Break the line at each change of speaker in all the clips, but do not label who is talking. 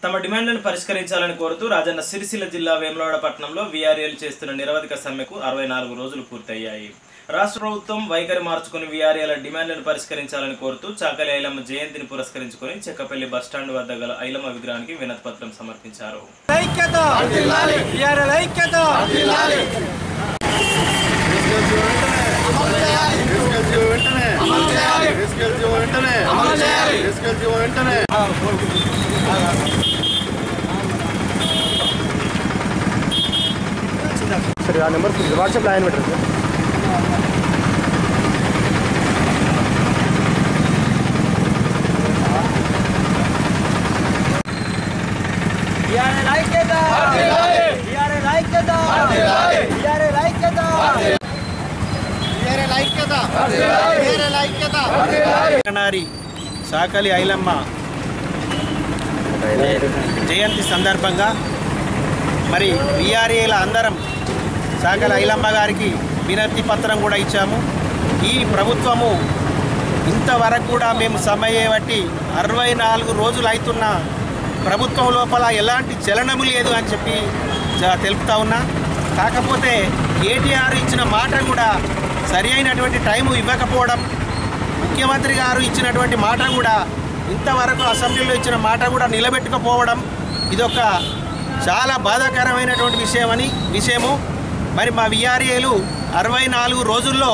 తమ డిమాండ్లను పరిష్కరించాలని కోరుతూ రాజన్న సిరిసిల్ల జిల్లా వేములవాడ పట్టణంలో వీఆర్ఏలు చేస్తున్న నిరవధిక సమ్మెకు అరవై నాలుగు రోజులు పూర్తయ్యాయి రాష్ట్ర ప్రభుత్వం వైఖరి మార్చుకుని వీఆర్ఏల డిమాండ్లను పరిష్కరించాలని కోరుతూ చాకలి ఐలమ్మ జయంతిని పురస్కరించుకొని చెక్కపల్లి బస్టాండ్ వద్ద గల ఐలమ్మ విగ్రహానికి వినతి పత్రం సమర్పించారు
ఐక్యత బిఆర్ఎల్ ఐక్యత
సరే ఆ నెంబర్ వాట్సాప్ లైన్ పెట్టండి సార్
బిఆర్ఎల్ ఐక్యత బిఆర్ఎల్ ఐక్యత బిఆర్ఎల్ ఐక్యత బిఆర్ఎల్ ఐక్యత బిఆర్ఎల్ ఐక్యత
నారి సాకలి ఐలమ్మ జయంతి సందర్భంగా మరి విఆర్ఏల అందరం సాకలి ఐలమ్మ గారికి వినతి పత్రం కూడా ఇచ్చాము ఈ ప్రభుత్వము ఇంతవరకు కూడా మేము సమయం బట్టి అరవై నాలుగు రోజులు అవుతున్న ప్రభుత్వం లోపల ఎలాంటి చలనము లేదు అని చెప్పి జ- తెలుపుతా ఉన్నా కాకపోతే కేటీఆర్ ఇచ్చిన మాట కూడా సరి అయినటువంటి టైము ఇవ్వకపోవడం ముఖ్యమంత్రి గారు ఇచ్చినటువంటి మాట కూడా ఇంతవరకు అసెంబ్లీలో ఇచ్చిన మాట కూడా నిలబెట్టుకపోవడం ఇదొక చాలా బాధాకరమైనటువంటి విషయమని విషయము మరి మా విఆర్ఏలు అరవై నాలుగు రోజుల్లో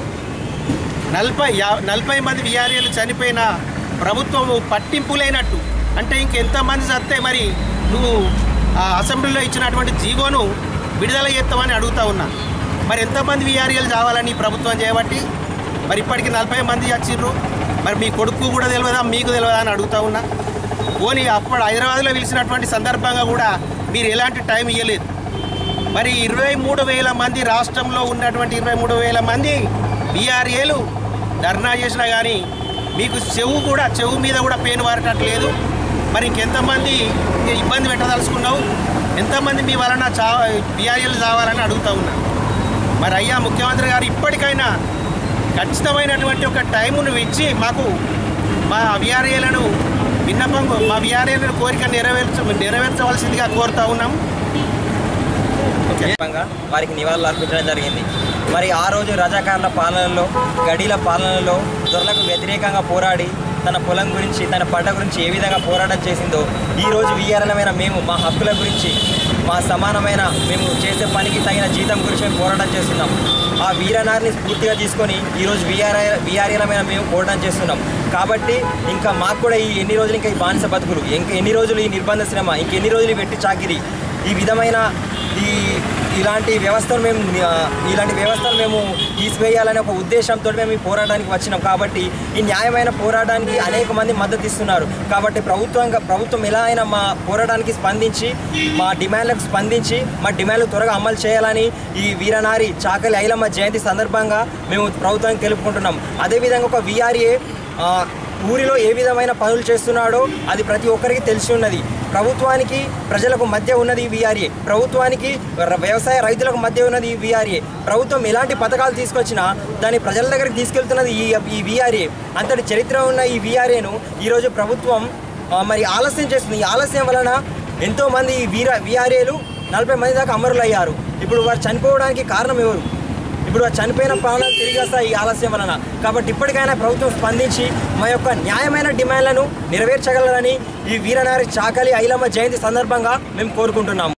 నలభై యా నలభై మంది విఆర్ఏలు చనిపోయిన ప్రభుత్వము పట్టింపు లేనట్టు అంటే ఇంకెంతమంది చస్తే మరి నువ్వు ఆ అసెంబ్లీలో ఇచ్చినటువంటి జీవోను విడుదల చేస్తామని అడుగుతా ఉన్నా మరి ఎంతమంది విఆర్ఏలు కావాలని ఈ ప్రభుత్వం చేయబట్టి మరి ఇప్పటికి నలభై మంది వచ్చిర్రు మరి మీ కొడుకు కూడా తెలియదా మీకు తెలియదా అని అడుగుతా ఉన్నా పోనీ అప్పుడు హైదరాబాద్లో పిలిచినటువంటి సందర్భంగా కూడా మీరు ఎలాంటి టైం ఇవ్వలేదు మరి ఇరవై మూడు వేల మంది రాష్ట్రంలో ఉన్నటువంటి ఇరవై మూడు వేల మంది బీఆర్ఏలు ధర్నా చేసినా కానీ మీకు చెవు కూడా చెవు మీద కూడా పెయిన్ వారటట్లేదు మరి ఇంకెంతమంది ఇబ్బంది పెట్టదలుచుకున్నావు ఎంతమంది మీ వలన చా బీఆర్ఏలు చావాలని అడుగుతా ఉన్నా మరి అయ్యా ముఖ్యమంత్రి గారు ఇప్పటికైనా ఖచ్చితమైనటువంటి ఒక టైమును ఇచ్చి మాకు మా విఆర్ఏలను విన్నపం మా విఆర్ఏలను కోరిక నెరవేర్చ నెరవేర్చవలసిందిగా కోరుతా ఉన్నాం
సందర్భంగా వారికి నివాళులు అర్పించడం జరిగింది మరి ఆ రోజు రజాకారుల పాలనలో గడీల పాలనలో దొరలకు వ్యతిరేకంగా పోరాడి తన పొలం గురించి తన పంట గురించి ఏ విధంగా పోరాటం చేసిందో ఈ రోజు వీఆర్ఎలమైన మేము మా హక్కుల గురించి మా సమానమైన మేము చేసే పనికి తగిన జీతం గురించి మేము పోరాటం చేస్తున్నాం ఆ వీరనారిని స్ఫూర్తిగా తీసుకొని ఈరోజు వీఆర్ఐ వీఆర్ఏలమైన మేము పోరాటం చేస్తున్నాం కాబట్టి ఇంకా మాకు కూడా ఈ ఎన్ని రోజులు ఇంకా ఈ బానిస బతుకులు ఇంక ఎన్ని రోజులు ఈ నిర్బంధ శ్రమ ఇంకెన్ని రోజులు ఈ వెట్టి చాకిరి ఈ విధమైన ఈ ఇలాంటి వ్యవస్థను మేము ఆ, ఇలాంటి వ్యవస్థను మేము తీసివేయాలనే ఒక ఉద్దేశంతో మేము ఈ పోరాటానికి వచ్చినాం కాబట్టి ఈ న్యాయమైన పోరాటానికి అనేక మంది మద్దతు ఇస్తున్నారు కాబట్టి ప్రభుత్వంగా ప్రభుత్వం ఎలా అయినా మా పోరాటానికి స్పందించి మా డిమాండ్లకు స్పందించి మా డిమాండ్లు త్వరగా అమలు చేయాలని ఈ వీరనారి చాకలి ఐలమ్మ జయంతి సందర్భంగా మేము ప్రభుత్వానికి తెలుపుకుంటున్నాం అదేవిధంగా ఒక వీఆర్ఏ ఊరిలో ఏ విధమైన పనులు చేస్తున్నాడో అది ప్రతి ఒక్కరికి తెలిసి ఉన్నది ప్రభుత్వానికి ప్రజలకు మధ్య ఉన్నది ఈ వీఆర్ఏ ప్రభుత్వానికి ర- వ్యవసాయ రైతులకు మధ్య ఉన్నది ఈ వీఆర్ఏ ప్రభుత్వం ఎలాంటి పథకాలు తీసుకొచ్చినా దాన్ని ప్రజల దగ్గరికి తీసుకెళ్తున్నది ఈ ఈ వీఆర్ఏ అంతటి చరిత్ర ఉన్న ఈ వీఆర్ఏను ఈరోజు ప్రభుత్వం ఆ, మరి ఆలస్యం చేస్తుంది ఈ ఆలస్యం వలన ఎంతోమంది ఈ వీర వీఆర్ఏలు నలభై మంది దాకా అమరులు అయ్యారు ఇప్పుడు వారు చనిపోవడానికి కారణం ఎవరు ఇప్పుడు ఆ చనిపోయిన ప్రాణాలు తిరిగి వస్తాయి ఈ ఆలస్యం వలన కాబట్టి ఇప్పటికైనా ప్రభుత్వం స్పందించి మా యొక్క న్యాయమైన డిమాండ్లను నెరవేర్చగలరని ఈ వీరనారి చాకలి ఐలమ్మ జయంతి సందర్భంగా మేము కోరుకుంటున్నాము